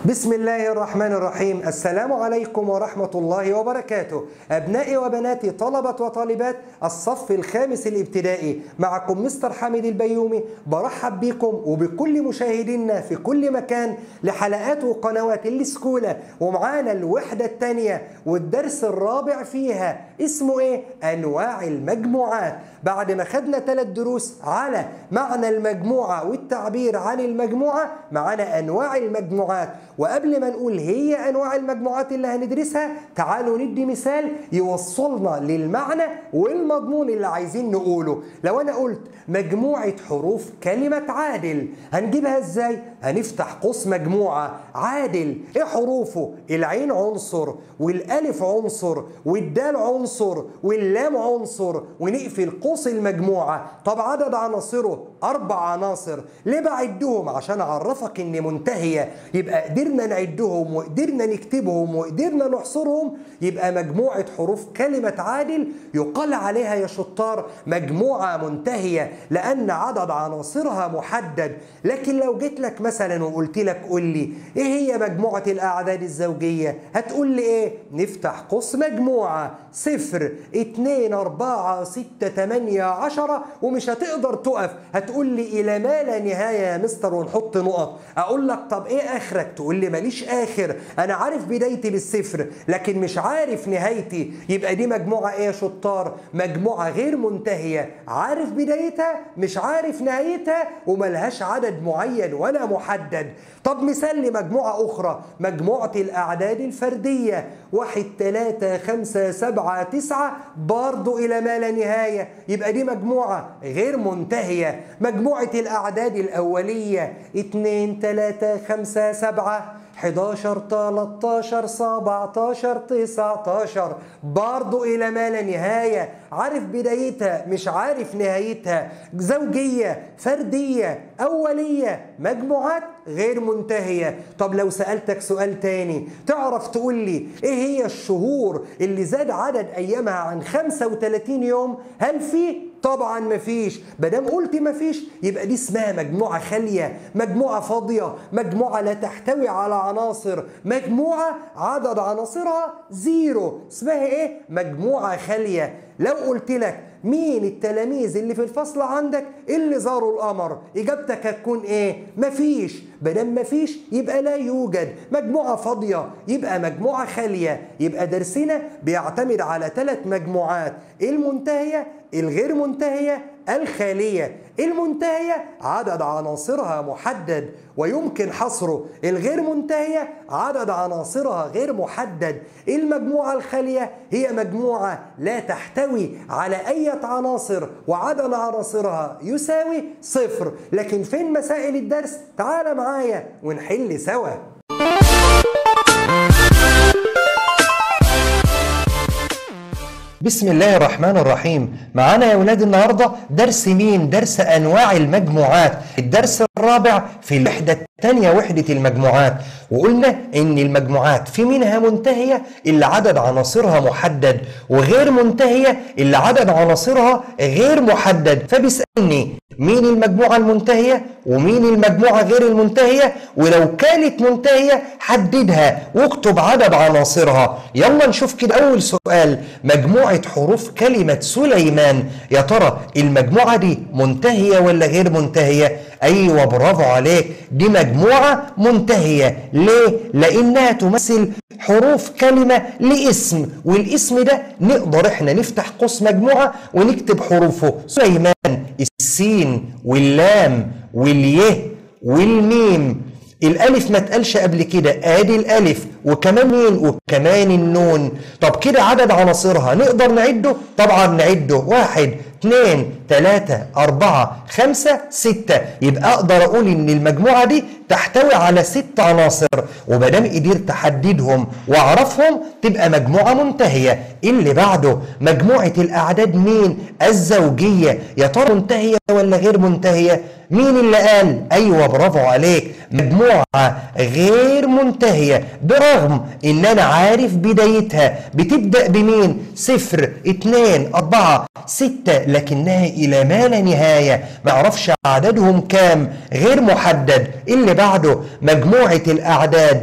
بسم الله الرحمن الرحيم السلام عليكم ورحمة الله وبركاته أبنائي وبناتي طلبة وطالبات الصف الخامس الابتدائي معكم مستر حامد البيومي برحب بكم وبكل مشاهدينا في كل مكان لحلقات وقنوات السكولة ومعانا الوحدة الثانية والدرس الرابع فيها اسمه ايه؟ أنواع المجموعات بعد ما خدنا ثلاث دروس على معنى المجموعة والتعبير عن المجموعة معانا أنواع المجموعات وقبل ما نقول هي أنواع المجموعات اللي هندرسها تعالوا ندي مثال يوصلنا للمعنى والمضمون اللي عايزين نقوله لو أنا قلت مجموعة حروف كلمة عادل هنجيبها ازاي؟ هنفتح قوس مجموعة عادل ايه حروفه؟ العين عنصر والالف عنصر والدال عنصر واللام عنصر ونقفل قوس المجموعة طب عدد عناصره أربع عناصر ليه بعدهم؟ عشان أعرفك إن منتهية يبقى قدرنا نعدهم وقدرنا نكتبهم وقدرنا نحصرهم يبقى مجموعة حروف كلمة عادل يقال عليها يا شطار مجموعة منتهية لأن عدد عناصرها محدد لكن لو جيت لك مثلا وقلت لك قول لي إيه هي مجموعة الأعداد الزوجية هتقول لي إيه نفتح قوس مجموعة صفر اتنين أربعة ستة تمانية عشرة ومش هتقدر تقف هتقول لي إلى ما لا نهاية يا مستر ونحط نقط أقول لك طب إيه آخرك تقول لي ماليش آخر أنا عارف بدايتي بالصفر لكن مش عارف نهايتي يبقى دي مجموعة إيه يا شطار مجموعة غير منتهية عارف بدايتها مش عارف نهايتها وملهاش عدد معين ولا محدد طب مثال لمجموعة أخرى مجموعة الأعداد الفردية واحد تلاتة خمسة سبعة تسعة برضو إلى ما لا نهاية يبقى دي مجموعة غير منتهية مجموعة الأعداد الأولية اتنين تلاتة خمسة سبعة 11 13 17 19 برضو إلى ما لا نهاية عارف بدايتها مش عارف نهايتها زوجية فردية أولية مجموعات غير منتهية طب لو سألتك سؤال تاني تعرف تقول لي إيه هي الشهور اللي زاد عدد أيامها عن 35 يوم هل في طبعا مفيش مادام قلت مفيش يبقى دي اسمها مجموعه خاليه مجموعه فاضيه مجموعه لا تحتوي على عناصر مجموعه عدد عناصرها زيرو اسمها ايه مجموعه خاليه لو قلت لك مين التلاميذ اللي في الفصل عندك اللي زاروا القمر اجابتك هتكون ايه مفيش بدل مفيش يبقى لا يوجد مجموعه فاضيه يبقى مجموعه خاليه يبقى درسنا بيعتمد على ثلاث مجموعات المنتهيه الغير منتهيه الخاليه المنتهيه عدد عناصرها محدد ويمكن حصره الغير منتهيه عدد عناصرها غير محدد المجموعه الخاليه هي مجموعه لا تحتوي على اي عناصر وعدد عناصرها يساوي صفر لكن فين مسائل الدرس تعال معايا ونحل سوا بسم الله الرحمن الرحيم معانا يا ولاد النهاردة درس مين درس أنواع المجموعات الدرس الرابع في الوحدة الثانية وحدة المجموعات وقلنا إن المجموعات في منها منتهية اللي عدد عناصرها محدد وغير منتهية اللي عدد عناصرها غير محدد فبيسألني مين المجموعة المنتهية ومين المجموعة غير المنتهية ولو كانت منتهية حددها واكتب عدد عناصرها يلا نشوف كده أول سؤال مجموعة حروف كلمة سليمان يا ترى المجموعة دي منتهية ولا غير منتهية أيوة برافو عليك دي مجموعة منتهية ليه؟ لأنها تمثل حروف كلمة لاسم والاسم ده نقدر احنا نفتح قوس مجموعة ونكتب حروفه سليمان السين واللام واليه والميم الالف ما اتقالش قبل كده ادي الالف وكمان مين وكمان النون طب كده عدد عناصرها نقدر نعده طبعا نعده واحد اثنين ثلاثة أربعة خمسة ستة يبقى أقدر أقول إن المجموعة دي تحتوي على ست عناصر ومادام قدرت أحددهم وأعرفهم تبقى مجموعة منتهية اللي بعده مجموعة الأعداد مين؟ الزوجية يا ترى منتهية ولا غير منتهية؟ مين اللي قال؟ أيوة برافو عليك مجموعة غير منتهية برغم إن أنا عارف بدايتها بتبدأ بمين؟ صفر اتنين أربعة ستة لكنها إلى ما لا نهاية ما اعرفش عددهم كام غير محدد اللي بعده مجموعة الأعداد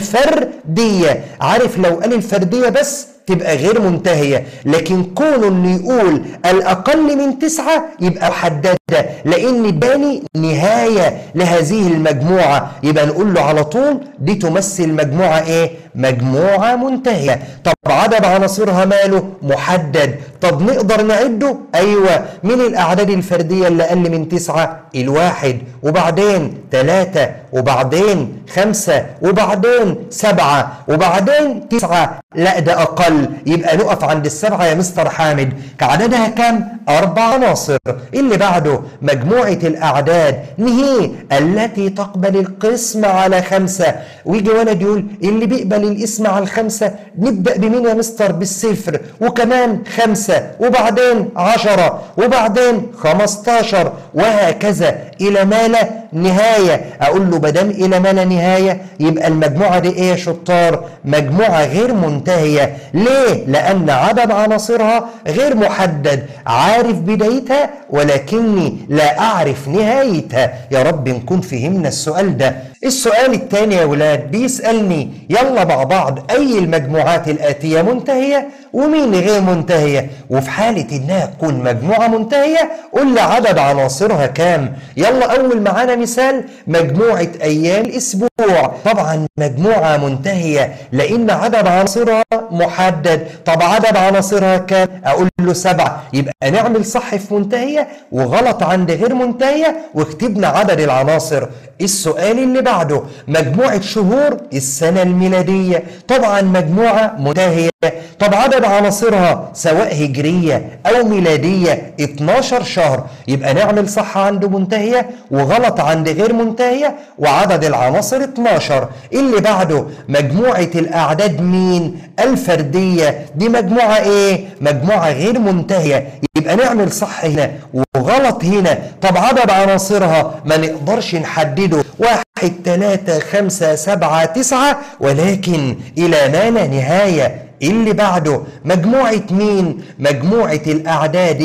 الفردية عارف لو قال الفردية بس تبقى غير منتهية لكن كونه انه يقول الأقل من تسعة يبقى محددة لأن اداني نهاية لهذه المجموعة يبقى نقول له على طول دي تمثل مجموعة ايه؟ مجموعة منتهية طب عدد عناصرها ماله؟ محدد طب نقدر نعده؟ أيوة من الأعداد الفردية اللي أقل من تسعة؟ الواحد وبعدين ثلاثة وبعدين خمسة وبعدين سبعة وبعدين تسعة لا ده أقل يبقى نقف عند السبعة يا مستر حامد كعددها كام؟ أربع عناصر اللي بعده مجموعة الأعداد نهي التي تقبل القسم على خمسة ويجي ولد يقول اللي بيقبل الاسم على الخمسة نبدأ بمين يا مستر بالصفر وكمان خمسة وبعدين عشرة وبعدين خمستاشر وهكذا إلى ما لا نهاية أقول له بدل إلى ما لا نهاية يبقى المجموعة دي إيه يا شطار مجموعة غير منتهية ليه؟ لأن عدد عناصرها غير محدد عارف بدايتها ولكني لا أعرف نهايتها يا رب نكون فهمنا السؤال ده السؤال الثاني يا ولاد بيسألني يلا مع بعض أي المجموعات الآتية منتهية ومين غير منتهية وفي حالة إنها تكون مجموعة منتهية قول لي عدد عناصرها كام يلا أول معانا مثال مجموعة أيام الأسبوع طبعا مجموعة منتهية لأن عدد عناصرها محدد طب عدد عناصرها كام أقول له سبعة يبقى نعمل صح في منتهية وغلط عند غير منتهية واكتبنا عدد العناصر السؤال اللي بعده مجموعة شهور السنة الميلادية طبعا مجموعة منتهية طب عدد عناصرها سواء هجرية أو ميلادية 12 شهر يبقى نعمل صح عند منتهية وغلط عند غير منتهية وعدد العناصر 12 اللي بعده مجموعة الأعداد مين الفردية دي مجموعة إيه مجموعة غير منتهية يبقى نعمل صح هنا وغلط هنا طب عدد عناصرها ما نقدرش نحدده واحد ثلاثة خمسة سبعة تسعة ولكن إلى ما لا نهاية اللي بعده مجموعة مين؟ مجموعة الأعداد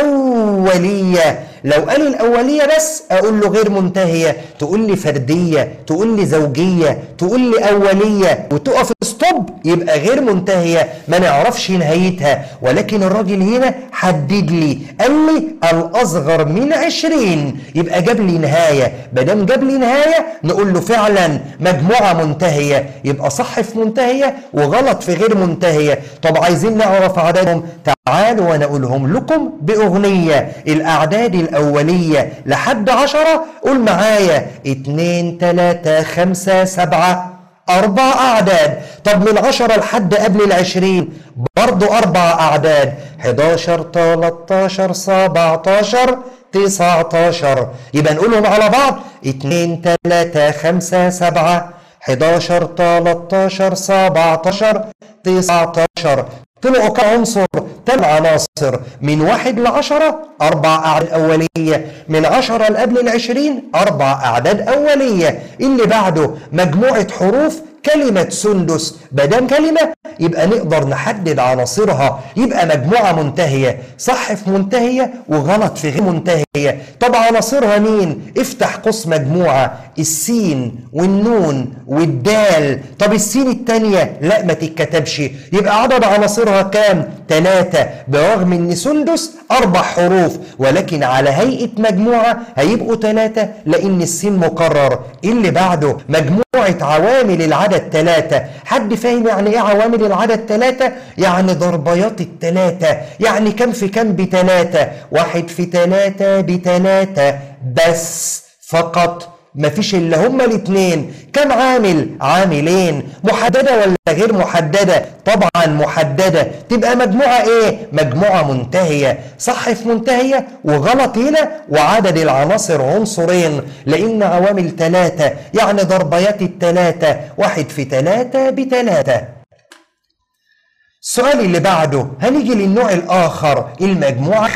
الأولية لو قال الأولية بس أقول له غير منتهية تقول لي فردية تقول لي زوجية تقول لي أولية وتقف ستوب يبقى غير منتهية ما نعرفش نهايتها ولكن الراجل هنا حدد لي قال لي الأصغر من عشرين يبقى جاب لي نهاية بدام جاب لي نهاية نقول له فعلا مجموعة منتهية يبقى صح في منتهية وغلط في غير منتهية طب عايزين نعرف عددهم تعالوا وانا اقولهم لكم باغنيه الاعداد الاوليه لحد عشره قول معايا اتنين تلاته خمسه سبعه أربع أعداد طب من عشرة لحد قبل العشرين برضو أربع أعداد 11 13 17 19 يبقى نقولهم على بعض 2 3 5 7 11 13 17 19 طلعوا كعنصر ثمان عناصر من واحد لعشرة أربع أعداد أولية من عشرة لقبل العشرين أربع أعداد أولية اللي بعده مجموعة حروف كلمة سندس بدام كلمة يبقى نقدر نحدد عناصرها يبقى مجموعة منتهية صح في منتهية وغلط في غير منتهية طب عناصرها مين افتح قوس مجموعة السين والنون والدال طب السين التانية لا ما تتكتبش يبقى عدد عناصرها كام ثلاثة برغم ان سندس اربع حروف ولكن على هيئة مجموعة هيبقوا ثلاثة لان السين مكرر اللي بعده مجموعة عوامل العدد ثلاثة حد فاهم يعني ايه عوامل العدد ثلاثة يعني ضربيات الثلاثة يعني كم في كم بثلاثة واحد في ثلاثة بثلاثة بس فقط مفيش الا هما الاثنين كم عامل عاملين محدده ولا غير محدده طبعا محدده تبقى مجموعه ايه مجموعه منتهيه صح في منتهيه وغلط هنا وعدد العناصر عنصرين لان عوامل ثلاثه يعني ضربيات الثلاثه واحد في ثلاثه بثلاثه السؤال اللي بعده هنيجي للنوع الآخر المجموعة خالية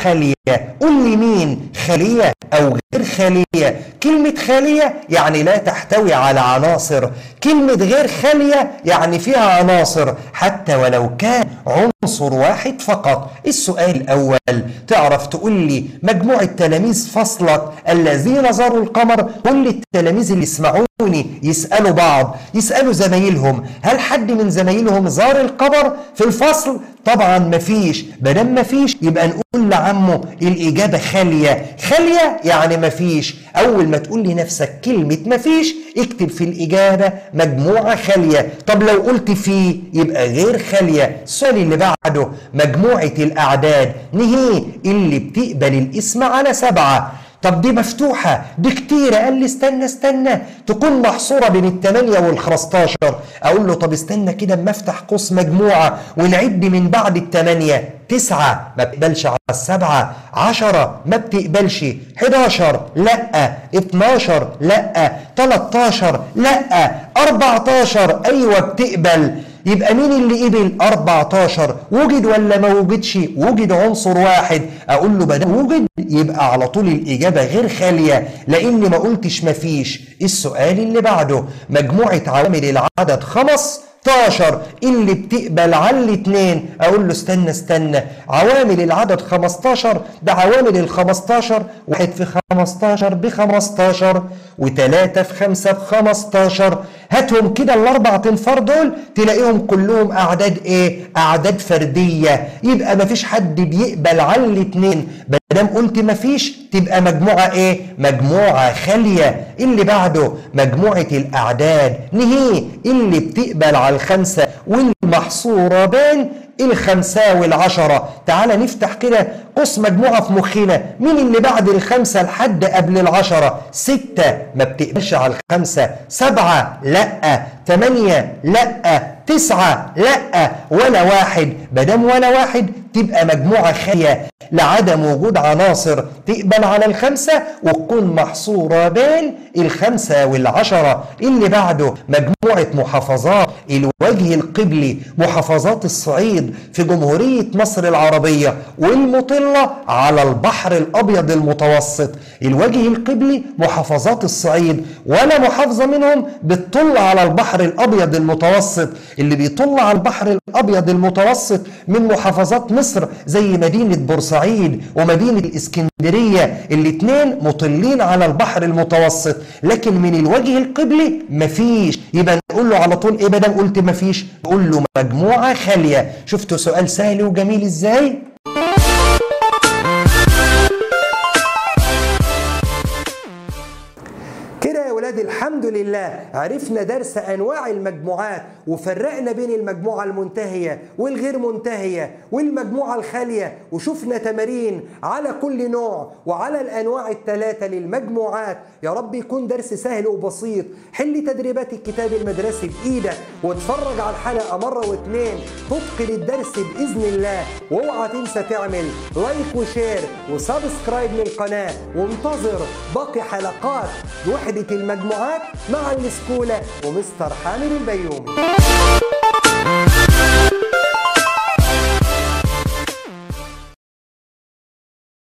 قول لي مين خلية أو غير خلية كلمة خالية يعني لا تحتوي على عناصر كلمة غير خالية يعني فيها عناصر حتى ولو كان عنصر واحد فقط السؤال الأول تعرف تقول لي مجموعة تلاميذ فصلك الذين زاروا القمر كل التلاميذ اللي يسمعوني يسألوا بعض يسألوا زمايلهم هل حد من زمايلهم زار القمر في الفصل طبعا مفيش مادام مفيش يبقى نقول لعمه الإجابة خالية خالية يعني مفيش أول ما تقول لنفسك كلمة مفيش اكتب في الإجابة مجموعة خالية طب لو قلت في يبقى غير خالية السؤال اللي بعده مجموعة الأعداد نهي اللي بتقبل الاسم على سبعة طب دي مفتوحة دي كتيرة قال لي استنى استنى تكون محصورة بين الثمانية والخمستاشر أقول له طب استنى كده اما افتح قوس مجموعة ونعد من بعد الثمانية تسعة ما بتقبلش على السبعة عشرة ما بتقبلش 11 لا 12 لا 13 لا 14 أيوة بتقبل يبقى مين اللي قبل 14 وجد ولا ما وجدش وجد عنصر واحد اقول له بدل وجد يبقى على طول الاجابه غير خاليه لاني ما قلتش ما فيش السؤال اللي بعده مجموعه عوامل العدد خمس 16 اللي بتقبل على الاثنين اقول له استنى استنى عوامل العدد 15 ده عوامل ال 15 واحد في 15 ب 15 و3 في 5 ب 15 هاتهم كده الاربع تنفار دول تلاقيهم كلهم اعداد ايه؟ اعداد فرديه يبقى ما فيش حد بيقبل على الاثنين ما دام قلت ما فيش تبقى مجموعه ايه؟ مجموعه خاليه اللي بعده مجموعه الاعداد نهي اللي بتقبل على الخمسه والمحصوره بين الخمسة والعشرة تعال نفتح كده قوس مجموعة في مخنا مين اللي بعد الخمسة لحد قبل العشرة ستة ما بتقبلش على الخمسة سبعة لأ ثمانية لأ تسعة لأ ولا واحد مادام ولا واحد تبقى مجموعة خالية لعدم وجود عناصر تقبل على الخمسة وتكون محصورة بين الخمسة والعشرة اللي بعده مجموعة محافظات الوجه القبلي محافظات الصعيد في جمهورية مصر العربية والمطلة على البحر الأبيض المتوسط الوجه القبلي محافظات الصعيد ولا محافظة منهم بتطل على البحر الأبيض المتوسط اللي بيطل على البحر الأبيض المتوسط من محافظات مصر زي مدينة بورسعيد ومدينة الإسكندرية الاتنين مطلين على البحر المتوسط لكن من الوجه القبلي مفيش يبقى نقول له على طول ايه بدل قلت مفيش نقول له مجموعة خالية شفتوا سؤال سهل وجميل ازاي كده يا ولاد الحمد لله عرفنا درس انواع المجموعات وفرقنا بين المجموعه المنتهيه والغير منتهيه والمجموعه الخاليه وشفنا تمارين على كل نوع وعلى الانواع الثلاثه للمجموعات يا رب يكون درس سهل وبسيط حل تدريبات الكتاب المدرسي بايدك واتفرج على الحلقه مره واثنين تتقن الدرس باذن الله واوعى تنسى تعمل لايك وشير وسبسكرايب للقناه وانتظر باقي حلقات وحده المجموعات مع السكولة ومستر حامد البيومي